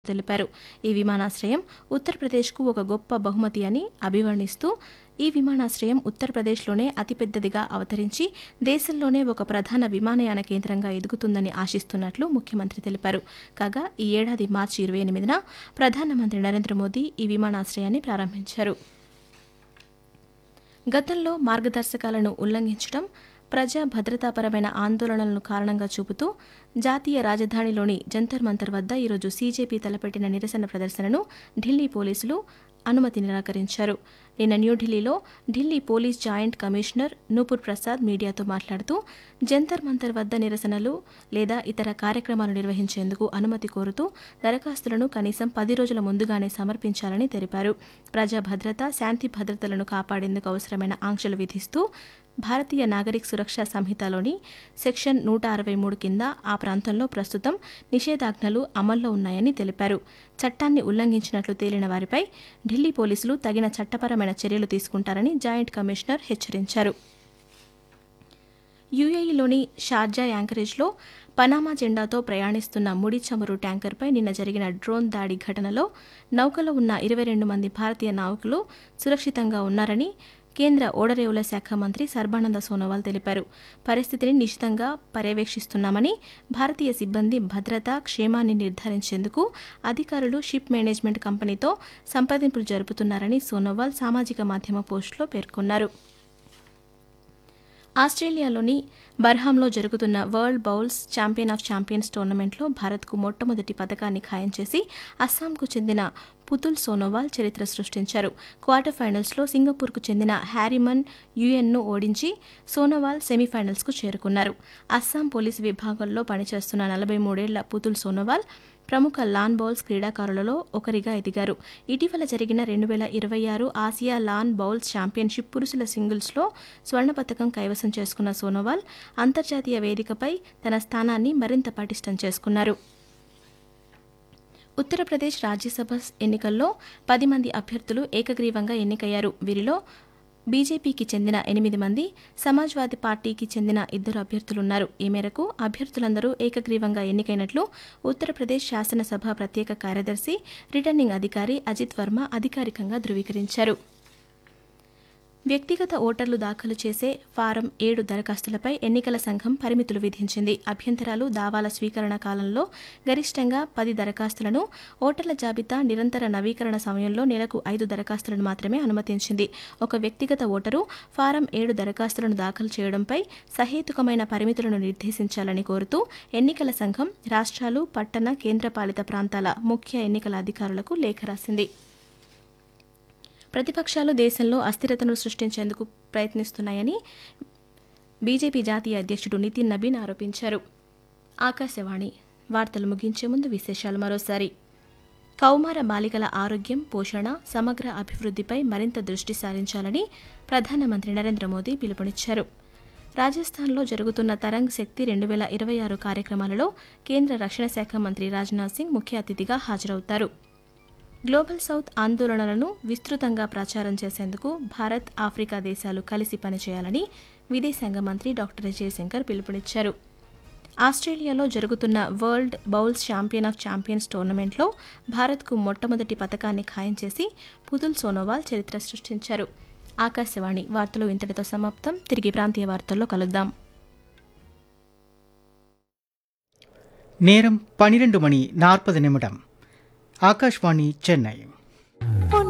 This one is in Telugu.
తెలిపారు ఈ విమానాశ్రయం ఉత్తరప్రదేశ్కు ఒక గొప్ప బహుమతి అని అభివర్ణిస్తూ ఈ విమానాశ్రయం ఉత్తరప్రదేశ్లోనే అతిపెద్దదిగా అవతరించి దేశంలోనే ఒక ప్రధాన విమానయాన కేంద్రంగా ఎదుగుతుందని ఆశిస్తున్నట్లు ముఖ్యమంత్రి తెలిపారు కాగా ఈ ఏడాది మార్చి ఇరవై ఎనిమిదిన ప్రధానమంత్రి నరేంద్ర మోదీ ఈ విమానాశ్రయాన్ని ప్రారంభించారు గతంలో మార్గదర్శకాలను ఉల్లంఘించడం ప్రజా భద్రతాపరమైన ఆందోళనలను కారణంగా చూపుతూ జాతీయ రాజధానిలోని జంతర్ మంతర్ వద్ద ఈరోజు సీజేపీ తలపెట్టిన నిరసన ప్రదర్శనను ఢిల్లీ పోలీసులు అనుమతి నిరాకరించారు నిన్న న్యూఢిల్లీలో Delhi police joint commissioner Nupur Prasad మీడియాతో మాట్లాడుతూ జంతర్ మంతర్ వద్ద నిరసనలు లేదా ఇతర కార్యక్రమాలు నిర్వహించేందుకు అనుమతి కోరుతూ దరఖాస్తులను కనీసం పది రోజుల ముందుగానే సమర్పించాలని తెలిపారు ప్రజా భద్రత శాంతి భద్రతలను కాపాడేందుకు అవసరమైన ఆంక్షలు విధిస్తూ భారతీయ నాగరిక సురక్షా సంహితలోని సెక్షన్ నూట అరవై మూడు కింద ఆ ప్రాంతంలో ప్రస్తుతం నిషేధాజ్ఞలు అమల్లో ఉన్నాయని తెలిపారు చట్టాన్ని ఉల్లంఘించినట్లు తేలిన వారిపై ఢిల్లీ పోలీసులు తగిన చట్టపరమైన చర్యలు తీసుకుంటారని జాయింట్ కమిషనర్ హెచ్చరించారు యుఏఈలోని షార్జా యాంకరేజ్లో పనామా జెండాతో ప్రయాణిస్తున్న ముడి చమురు ట్యాంకర్పై నిన్న జరిగిన డ్రోన్ దాడి ఘటనలో నౌకలో ఉన్న ఇరవై రెండు మంది భారతీయ నావికులు సురక్షితంగా ఉన్నారని కేంద్ర ఓడరేవుల శాఖ మంత్రి సర్బానంద సోనోవాల్ తెలిపారు పరిస్థితిని నిశితంగా పర్యవేక్షిస్తున్నామని భారతీయ సిబ్బంది భద్రత క్షేమాన్ని నిర్ధారించేందుకు అధికారులు షిప్ మేనేజ్మెంట్ కంపెనీతో సంప్రదింపులు జరుపుతున్నారని సోనోవాల్ సామాజిక మాధ్యమ పోస్టులో పేర్కొన్నారు ఆస్ట్రేలియాలోని బర్హాంలో జరుగుతున్న world bowls champion of champions టోర్నమెంట్లో భారత్కు మొట్టమొదటి పథకాన్ని ఖాయం చేసి అస్సాంకు చెందిన పుతుల్ సోనోవాల్ చరిత్ర సృష్టించారు క్వార్టర్ ఫైనల్స్లో సింగపూర్కు చెందిన హ్యారిమన్ యుఎన్ను ఓడించి సోనోవాల్ సెమీఫైనల్స్కు చేరుకున్నారు అస్సాం పోలీసు విభాగంలో పనిచేస్తున్న నలభై మూడేళ్ల పుతుల్ సోనోవాల్ ప్రముఖ లాన్ బౌల్స్ క్రీడాకారులలో ఒకరిగా ఎదిగారు ఇటీవల జరిగిన రెండు వేల ఇరవై ఆరు ఆసియా లాన్ బౌల్స్ ఛాంపియన్షిప్ పురుషుల సింగిల్స్లో స్వర్ణ పథకం కైవసం చేసుకున్న సోనోవాల్ అంతర్జాతీయ వేదికపై తన స్థానాన్ని మరింత పటిష్టం చేసుకున్నారు ఉత్తరప్రదేశ్ రాజ్యసభ ఎన్నికల్లో పది మంది అభ్యర్థులు ఏకగ్రీవంగా ఎన్నికయ్యారు వీరిలో బీజేపీకి చెందిన ఎనిమిది మంది సమాజ్వాదీ పార్టీకి చెందిన ఇద్దరు అభ్యర్థులున్నారు ఈ మేరకు అభ్యర్థులందరూ ఏకగ్రీవంగా ఎన్నికైనట్లు ఉత్తరప్రదేశ్ శాసనసభ ప్రత్యేక కార్యదర్శి రిటర్నింగ్ అధికారి అజిత్ వర్మ అధికారికంగా ధృవీకరించారు వ్యక్తిగత ఓటర్లు దాఖలు చేసే ఫారం ఏడు దరఖాస్తులపై ఎన్నికల సంఘం పరిమితులు విధించింది అభ్యంతరాలు దావాల స్వీకరణ కాలంలో గరిష్టంగా పది దరఖాస్తులను ఓటర్ల జాబితా నిరంతర నవీకరణ సమయంలో నెలకు ఐదు దరఖాస్తులను మాత్రమే అనుమతించింది ఒక వ్యక్తిగత ఓటరు ఫారం ఏడు దరఖాస్తులను దాఖలు చేయడంపై సహేతుకమైన పరిమితులను నిర్దేశించాలని కోరుతూ ఎన్నికల సంఘం రాష్ట్రాలు పట్టణ కేంద్రపాలిత ప్రాంతాల ముఖ్య ఎన్నికల అధికారులకు లేఖ రాసింది ప్రతిపక్షాలు దేశంలో అస్థిరతను సృష్టించేందుకు ప్రయత్నిస్తున్నాయని బీజేపీ జాతీయ అధ్యక్షుడు నితిన్ నబీన్ ఆరోపించారు ఆకాశవాణి వార్తలు ముగించే ముందు విశేషాలు మరోసారి కౌమార బాలికల ఆరోగ్యం పోషణ సమగ్ర అభివృద్ధిపై మరింత దృష్టి సారించాలని ప్రధానమంత్రి నరేంద్ర మోదీ పిలుపునిచ్చారు రాజస్థాన్లో జరుగుతున్న తరంగ్ శక్తి రెండు వేల ఇరవై ఆరు కార్యక్రమాలలో కేంద్ర రక్షణ శాఖ మంత్రి రాజ్నాథ్ సింగ్ ముఖ్య అతిథిగా హాజరవుతారు గ్లోబల్ సౌత్ ఆందోళనలను విస్తృతంగా ప్రచారం చేసేందుకు భారత్ ఆఫ్రికా దేశాలు కలిసి పనిచేయాలని విదేశాంగ మంత్రి డాక్టర్ జయశంకర్ పిలుపునిచ్చారు ఆస్ట్రేలియాలో జరుగుతున్న world bowls champion of champions టోర్నమెంట్లో భారత్కు మొట్టమొదటి పథకాన్ని ఖాయం చేసి పుతుల్ సోనోవాల్ చరిత్ర సృష్టించారు ఆకాశవాణి వార్తలు ఇంతటితో సమాప్తం తిరిగి ప్రాంతీయ వార్తల్లో కలుద్దాం நேரம் பனிரெண்டு மணி நாற்பது நிமிடம் ஆகாஷ்வாணி சென்னை